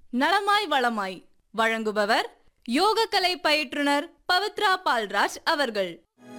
நலமாய் வளமாய் வழங்குபவர் யோகக்கலை பயிற்றுனர் பவித்ரா பால்ராஜ் அவர்கள்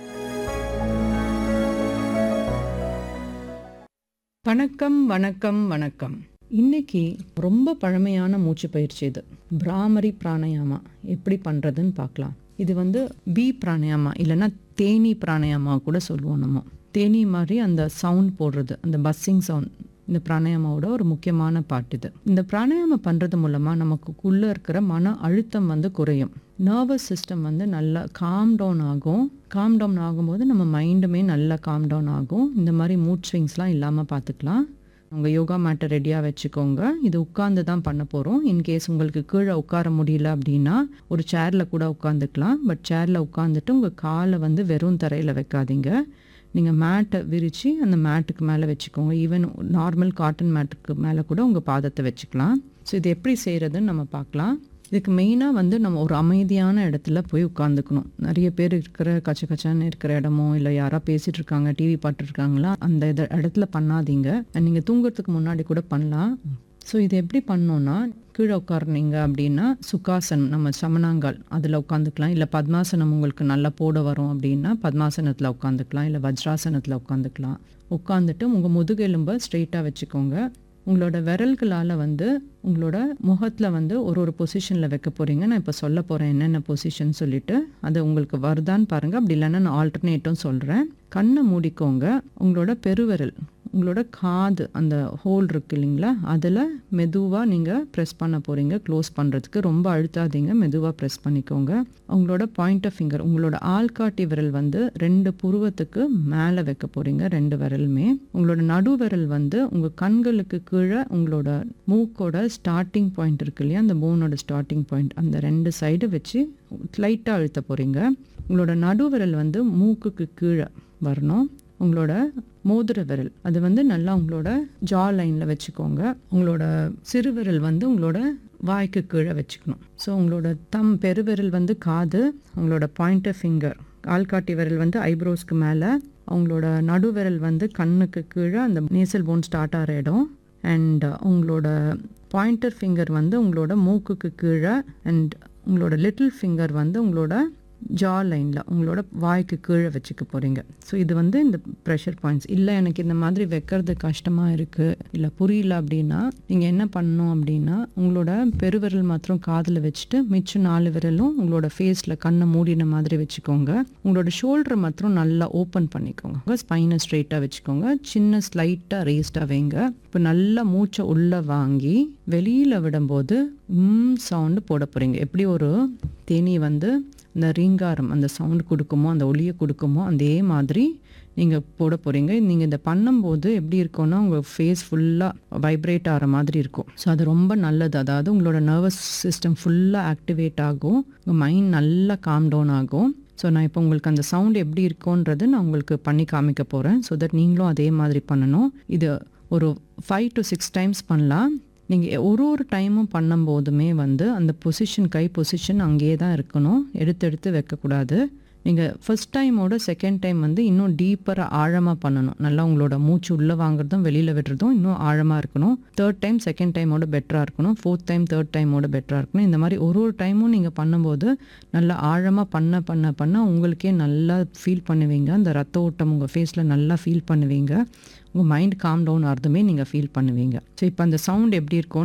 வணக்கம் வணக்கம் வணக்கம் இன்னைக்கு ரொம்ப பழமையான மூச்சு பயிற்சி இது பிராமரி பிராணாயாமா எப்படி பண்ணுறதுன்னு பார்க்கலாம் இது வந்து பி பிராணாயாமா இல்லைன்னா தேனி பிராணாயாமா கூட சொல்லுவோம் நம்ம தேனி மாதிரி அந்த சவுண்ட் போடுறது அந்த பஸ்ஸிங் சவுண்ட் இந்த பிராணாயாமாவோட ஒரு முக்கியமான பாட்டு இது இந்த பிராணாயாமம் பண்ணுறது மூலமாக நமக்குள்ளே இருக்கிற மன அழுத்தம் வந்து குறையும் நர்வஸ் சிஸ்டம் வந்து நல்லா காம் டவுன் ஆகும் காம் டவுன் ஆகும்போது நம்ம மைண்டுமே நல்லா காம் டவுன் ஆகும் இந்த மாதிரி மூட் ஸ்விங்ஸ்லாம் இல்லாமல் பார்த்துக்கலாம் உங்கள் யோகா மேட்டை ரெடியாக வச்சுக்கோங்க இது உட்காந்து தான் பண்ண போகிறோம் இன்கேஸ் உங்களுக்கு கீழே உட்கார முடியல அப்படின்னா ஒரு சேரில் கூட உட்காந்துக்கலாம் பட் சேரில் உட்காந்துட்டு உங்கள் காலை வந்து வெறும் தரையில் வைக்காதீங்க நீங்கள் மேட்டை விரித்து அந்த மேட்டுக்கு மேலே வச்சுக்கோங்க ஈவன் நார்மல் காட்டன் மேட்டுக்கு மேலே கூட உங்கள் பாதத்தை வச்சுக்கலாம் ஸோ இது எப்படி செய்கிறதுன்னு நம்ம பார்க்கலாம் இதுக்கு மெயினாக வந்து நம்ம ஒரு அமைதியான இடத்துல போய் உட்காந்துக்கணும் நிறைய பேர் இருக்கிற கச்ச கச்சான்னு இருக்கிற இடமோ இல்லை யாரா பேசிட்டு இருக்காங்க டிவி பார்த்துருக்காங்களா அந்த இத இடத்துல பண்ணாதீங்க நீங்கள் தூங்குறதுக்கு முன்னாடி கூட பண்ணலாம் ஸோ இது எப்படி பண்ணோன்னா கீழே உட்காருனீங்க அப்படின்னா சுகாசனம் நம்ம சமணாங்கால் அதில் உட்காந்துக்கலாம் இல்லை பத்மாசனம் உங்களுக்கு நல்லா போட வரும் அப்படின்னா பத்மாசனத்தில் உட்காந்துக்கலாம் இல்லை வஜ்ராசனத்தில் உட்காந்துக்கலாம் உட்காந்துட்டு உங்கள் முதுகெலும்பை ஸ்ட்ரெயிட்டாக வச்சுக்கோங்க உங்களோட விரல்களால் வந்து உங்களோட முகத்தில் வந்து ஒரு ஒரு பொசிஷனில் வைக்க போகிறீங்க நான் இப்போ சொல்ல போகிறேன் என்னென்ன பொசிஷன் சொல்லிட்டு அது உங்களுக்கு வருதான்னு பாருங்கள் அப்படி இல்லைன்னா நான் ஆல்டர்னேட்டும் சொல்கிறேன் கண்ணை மூடிக்கோங்க உங்களோட பெருவிரல் உங்களோட காது அந்த ஹோல் இருக்கு இல்லைங்களா அதில் மெதுவாக நீங்கள் ப்ரெஸ் பண்ண போகிறீங்க க்ளோஸ் பண்ணுறதுக்கு ரொம்ப அழுத்தாதீங்க மெதுவாக ப்ரெஸ் பண்ணிக்கோங்க உங்களோட பாயிண்ட் ஆஃப் ஃபிங்கர் உங்களோட ஆள்காட்டி விரல் வந்து ரெண்டு புருவத்துக்கு மேலே வைக்க போகிறீங்க ரெண்டு விரலுமே உங்களோட நடு விரல் வந்து உங்கள் கண்களுக்கு கீழே உங்களோட மூக்கோட ஸ்டார்டிங் பாயிண்ட் இருக்கு இல்லையா அந்த போனோட ஸ்டார்டிங் பாயிண்ட் அந்த ரெண்டு சைடு வச்சு லைட்டாக அழுத்த போகிறீங்க உங்களோட நடு விரல் வந்து மூக்குக்கு கீழே வரணும் உங்களோட மோதிர விரல் அது வந்து நல்லா உங்களோட ஜா லைனில் வச்சுக்கோங்க உங்களோட சிறுவிரல் வந்து உங்களோட வாய்க்கு கீழே வச்சுக்கணும் ஸோ உங்களோட தம் பெருவிரல் வந்து காது உங்களோட பாயிண்டர் ஃபிங்கர் ஆள்காட்டி விரல் வந்து ஐப்ரோஸ்க்கு மேலே அவங்களோட நடுவிரல் வந்து கண்ணுக்கு கீழே அந்த நேசல் போன் ஸ்டார்ட் ஆகிற இடம் அண்ட் உங்களோட பாயிண்டர் ஃபிங்கர் வந்து உங்களோட மூக்குக்கு கீழே அண்ட் உங்களோட லிட்டில் ஃபிங்கர் வந்து உங்களோட ஜா லைனில் உங்களோட வாய்க்கு கீழே வச்சுக்க போகிறீங்க ஸோ இது வந்து இந்த ப்ரெஷர் பாயிண்ட்ஸ் இல்லை எனக்கு இந்த மாதிரி வைக்கிறது கஷ்டமாக இருக்குது இல்லை புரியல அப்படின்னா நீங்கள் என்ன பண்ணணும் அப்படின்னா உங்களோட பெருவிரல் மாத்திரம் காதில் வச்சுட்டு மிச்சம் நாலு விரலும் உங்களோட ஃபேஸில் கண்ணை மூடின மாதிரி வச்சுக்கோங்க உங்களோட ஷோல்டரை மாத்திரம் நல்லா ஓப்பன் பண்ணிக்கோங்க ஸ்பைனை ஸ்ட்ரெயிட்டாக வச்சுக்கோங்க சின்ன ஸ்லைட்டாக ரேஸ்டாக வைங்க இப்போ நல்லா மூச்சை உள்ளே வாங்கி வெளியில் விடும்போது ம் சவுண்டு போட போகிறீங்க எப்படி ஒரு தேனி வந்து இந்த ரீங்காரம் அந்த சவுண்ட் கொடுக்குமோ அந்த ஒளியை கொடுக்குமோ அதே மாதிரி நீங்கள் போட போகிறீங்க நீங்கள் இதை பண்ணும்போது எப்படி இருக்கும்னா உங்கள் ஃபேஸ் ஃபுல்லாக வைப்ரேட் ஆகிற மாதிரி இருக்கும் ஸோ அது ரொம்ப நல்லது அதாவது உங்களோட நர்வஸ் சிஸ்டம் ஃபுல்லாக ஆக்டிவேட் ஆகும் உங்கள் மைண்ட் நல்லா காம் டவுன் ஆகும் ஸோ நான் இப்போ உங்களுக்கு அந்த சவுண்ட் எப்படி இருக்கும்ன்றது நான் உங்களுக்கு பண்ணி காமிக்க போகிறேன் ஸோ தட் நீங்களும் அதே மாதிரி பண்ணணும் இது ஒரு ஃபைவ் டு சிக்ஸ் டைம்ஸ் பண்ணலாம் நீங்கள் ஒரு ஒரு டைமும் பண்ணும்போதுமே வந்து அந்த பொசிஷன் கை பொசிஷன் அங்கேயே தான் இருக்கணும் எடுத்து எடுத்து வைக்கக்கூடாது நீங்கள் ஃபஸ்ட் டைமோட செகண்ட் டைம் வந்து இன்னும் டீப்பராக ஆழமாக பண்ணணும் நல்லா உங்களோட மூச்சு உள்ளே வாங்குறதும் வெளியில் விடுறதும் இன்னும் ஆழமாக இருக்கணும் தேர்ட் டைம் செகண்ட் டைமோட பெட்டராக இருக்கணும் ஃபோர்த் டைம் தேர்ட் டைமோட பெட்டராக இருக்கணும் இந்த மாதிரி ஒரு ஒரு டைமும் நீங்கள் பண்ணும்போது நல்லா ஆழமாக பண்ண பண்ண பண்ண உங்களுக்கே நல்லா ஃபீல் பண்ணுவீங்க அந்த ரத்த ஓட்டம் உங்கள் ஃபேஸில் நல்லா ஃபீல் பண்ணுவீங்க உங்கள் மைண்ட் காம் டவுன் ஆகிறதுமே நீங்கள் ஃபீல் பண்ணுவீங்க ஸோ இப்போ அந்த சவுண்ட் எப்படி இருக்கும்